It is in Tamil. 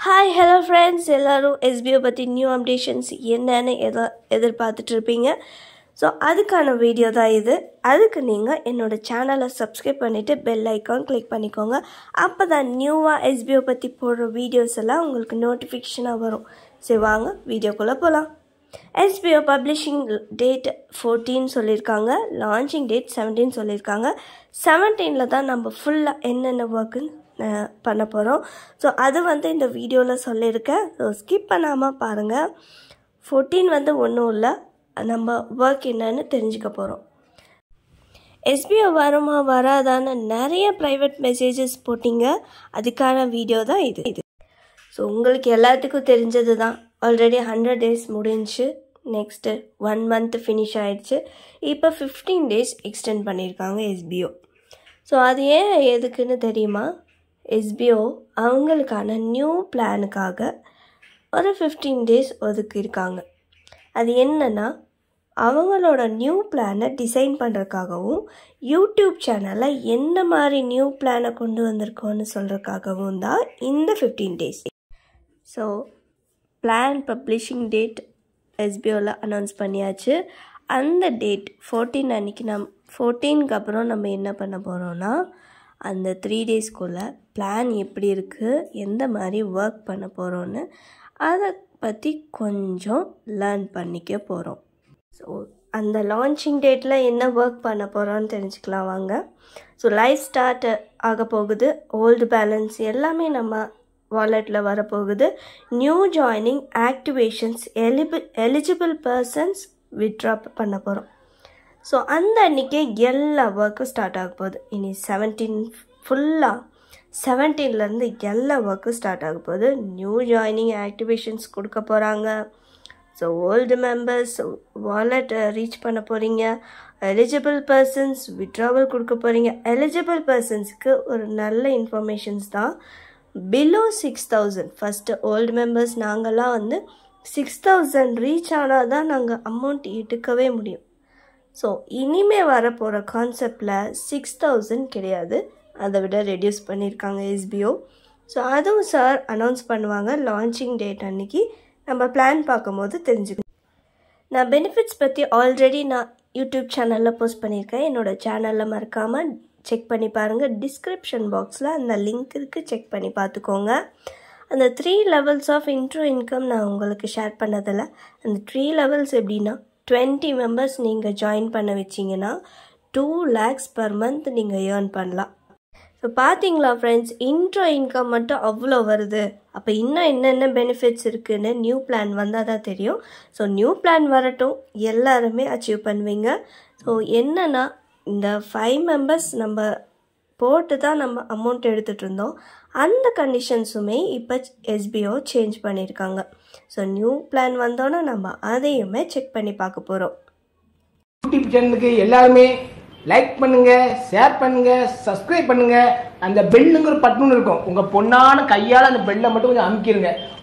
ஹாய் ஹலோ ஃப்ரெண்ட்ஸ் எல்லோரும் எஸ்பிஓ பற்றி நியூ அப்டேஷன்ஸ் என்னன்னு எதை எதிர்பார்த்துட்டு இருப்பீங்க ஸோ அதுக்கான வீடியோ தான் இது அதுக்கு நீங்கள் என்னோடய சேனலை சப்ஸ்கிரைப் பண்ணிவிட்டு பெல் ஐக்கான் கிளிக் பண்ணிக்கோங்க அப்போ தான் நியூவாக எஸ்பிஓ பற்றி போடுற வீடியோஸ் எல்லாம் உங்களுக்கு நோட்டிஃபிகேஷனாக வரும் சரி வாங்க வீடியோக்குள்ளே போகலாம் எஸ்பிஓ பப்ளிஷிங் டேட் ஃபோர்டீன் சொல்லியிருக்காங்க லான்ச்சிங் டேட் செவன்டீன் சொல்லியிருக்காங்க செவன்டீனில் தான் நம்ம ஃபுல்லாக என்னென்ன ஒர்க்குன்னு பண்ண போகிறோம் ஸோ அது வந்து இந்த வீடியோவில் சொல்லியிருக்கேன் ஸோ ஸ்கிப் பண்ணாமல் பாருங்கள் ஃபோர்டீன் வந்து ஒன்றும் இல்லை நம்ம ஒர்க் என்னன்னு தெரிஞ்சுக்க போகிறோம் எஸ்பிஓ வருமா வராதான்னு நிறைய ப்ரைவேட் மெசேஜஸ் போட்டிங்க அதுக்கான வீடியோ தான் இது இது ஸோ உங்களுக்கு எல்லாத்துக்கும் தெரிஞ்சது தான் ஆல்ரெடி ஹண்ட்ரட் டேஸ் முடிஞ்சு நெக்ஸ்ட்டு ஒன் மந்த் ஃபினிஷ் ஆயிடுச்சு இப்போ ஃபிஃப்டீன் டேஸ் எக்ஸ்டெண்ட் பண்ணியிருக்காங்க எஸ்பிஓ ஸோ அது ஏன் எதுக்குன்னு தெரியுமா எஸ்பிஓ அவங்களுக்கான நியூ பிளானுக்காக ஒரு ஃபிஃப்டீன் டேஸ் ஒதுக்கியிருக்காங்க அது என்னென்னா அவங்களோட நியூ பிளானை டிசைன் பண்ணுறதுக்காகவும் யூடியூப் சேனலில் என்ன மாதிரி நியூ பிளானை கொண்டு வந்திருக்கோன்னு சொல்கிறதுக்காகவும் தான் இந்த fifteen days so plan publishing date எஸ்பிஓவில் அனௌன்ஸ் பண்ணியாச்சு அந்த டேட் ஃபோர்டீன் அன்றைக்கி நம் ஃபோர்டீனுக்கு அப்புறம் நம்ம என்ன பண்ண போகிறோன்னா அந்த த்ரீ டேஸ்க்குள்ளே பிளான் எப்படி இருக்குது எந்த மாதிரி ஒர்க் பண்ண போகிறோன்னு அதை பற்றி கொஞ்சம் லேர்ன் பண்ணிக்க போகிறோம் ஸோ அந்த லான்ச்சிங் டேட்டில் என்ன ஒர்க் பண்ண போகிறோன்னு தெரிஞ்சுக்கலாம் வாங்க ஸோ லைஃப் ஸ்டார்ட் ஆக போகுது ஓல்டு பேலன்ஸ் எல்லாமே நம்ம வாலெட்டில் வரப்போகுது நியூ ஜாயினிங் ஆக்டிவேஷன்ஸ் எலிபி எலிஜிபிள் பர்சன்ஸ் விட்ரா பண்ண போகிறோம் ஸோ அந்த அன்றைக்கே எல்லா ஒர்க்கும் ஸ்டார்ட் ஆக போகுது இனி செவன்டீன் ஃபுல்லாக செவன்டீன்லேருந்து எல்லா ஒர்க்கும் ஸ்டார்ட் ஆக போகுது நியூ ஜாயினிங் ஆக்டிவேஷன்ஸ் கொடுக்க போகிறாங்க so old members wallet reach பண்ண போகிறீங்க எலிஜிபிள் பர்சன்ஸ் விட்ராவல் கொடுக்க போகிறீங்க எலிஜிபிள் பர்சன்ஸுக்கு ஒரு நல்ல இன்ஃபர்மேஷன்ஸ் தான் below six thousand first old members நாங்கள்லாம் வந்து சிக்ஸ் தௌசண்ட் ரீச் ஆனால் தான் நாங்கள் அமௌண்ட் எடுக்கவே முடியும் ஸோ இனிமே வரப்போகிற கான்செப்டில் சிக்ஸ் தௌசண்ட் கிடையாது அதை விட ரெடியூஸ் பண்ணியிருக்காங்க எஸ்பிஓ ஸோ அதுவும் சார் அனௌன்ஸ் பண்ணுவாங்க லான்ச்சிங் டேட் அன்னைக்கு நம்ம பிளான் பார்க்கும்போது தெரிஞ்சுக்கணும் நான் பெனிஃபிட்ஸ் பற்றி ஆல்ரெடி நான் யூடியூப் சேனலில் போஸ்ட் பண்ணியிருக்கேன் என்னோடய சேனலில் மறக்காமல் செக் பண்ணி பாருங்கள் டிஸ்கிரிப்ஷன் பாக்ஸில் அந்த லிங்க் இருக்குது செக் பண்ணி பார்த்துக்கோங்க அந்த three levels of intro income நான் உங்களுக்கு ஷேர் பண்ணதில்ல அந்த த்ரீ லெவல்ஸ் எப்படின்னா டுவெண்ட்டி மெம்பர்ஸ் நீங்கள் ஜாயின் பண்ண வச்சிங்கன்னா டூ லேக்ஸ் பர் மந்த் நீங்கள் ஏர்ன் பண்ணலாம் ஸோ பார்த்தீங்களா ஃப்ரெண்ட்ஸ் இன்ட்ரோ இன்கம் மட்டும் அவ்வளோ வருது அப்போ இன்னும் என்னென்ன பெனிஃபிட்ஸ் இருக்குதுன்னு நியூ பிளான் வந்தால் தான் தெரியும் ஸோ நியூ பிளான் வரட்டும் எல்லாருமே அச்சீவ் பண்ணுவீங்க ஸோ என்னென்னா இந்த ஃபைவ் மெம்பர்ஸ் நம்ம போட்டு தான் நம்ம அமௌண்ட் எடுத்துகிட்டு இருந்தோம் அந்த கண்டிஷன்ஸுமே இப்போ எஸ்பிஓ சேஞ்ச் பண்ணியிருக்காங்க ஸோ நியூ பிளான் வந்தோன்னே நம்ம அதையுமே செக் பண்ணி பார்க்க போகிறோம் யூடியூப் சேனலுக்கு எல்லாருமே லைக் பண்ணுங்க ஷேர் பண்ணுங்க சப்ஸ்கிரைப் பண்ணுங்க அந்த பெல்லுங்கிற பட்டன் இருக்கும் உங்க பொண்ணான கையால அந்த பெல்லை மட்டும் கொஞ்சம் அமுக்கிருங்க